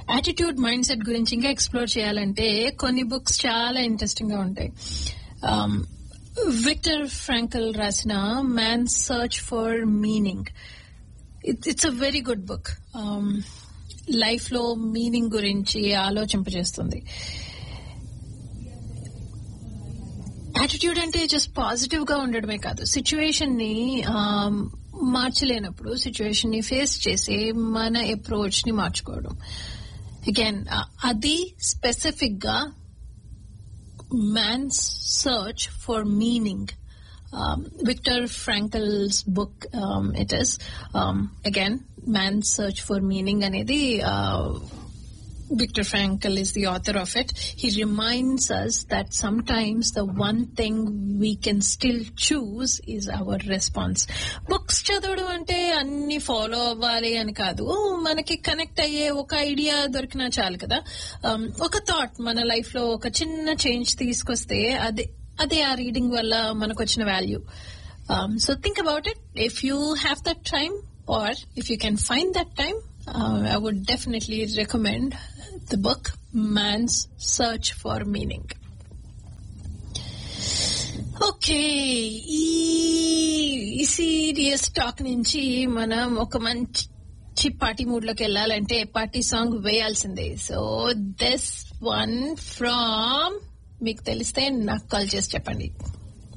Attitude mind set గురించి ఇంకా explore చేయాలంటే కొన్ని బుక్స్ చాలా ఇంట్రెస్టింగ్ గా ఉంటాయి విక్టర్ ఫ్రాంకల్ రాసిన man search for meaning it's a very good book life లో మీనింగ్ గురించి ఆలోచింపజేస్తుంది యాటిట్యూడ్ అంటే జస్ట్ పాజిటివ్ గా ఉండడమే కాదు సిచ్యువేషన్ ని మార్చలేనప్పుడు సిచ్యువేషన్ ని ఫేస్ చేసి మన అప్రోచ్ ని మార్చుకోవడం అగైన్ అది స్పెసిఫిక్ గా man's search for meaning Victor Frankl's book it is again man's search for meaning అనేది Viktor Frankl is the author of it. He reminds us that sometimes the one thing we can still choose is our response. Books చదవడం అంటే అన్ని follow అవ్వాలి అని కాదు మనకి connect అయ్యే ఒక ఐడియా దొరికినా చాలు కదా ఒక థాట్ మన లైఫ్ లో ఒక చిన్న చేంజ్ తీసుకొస్తే అదే అదే ఆ రీడింగ్ వల్ల మనకు వచ్చిన value so think about it if you have that time or if you can find that time I would definitely recommend the book Man's Search for Meaning. Okay ఈ సీరియస్ టాక్ నుంచి మనం ఒక మంచి party mood లోకి వెళ్ళాలంటే party song వేయాల్సిందే so this one from మీకు తెలిస్తే నాకు కాల్ చేసి చెప్పండి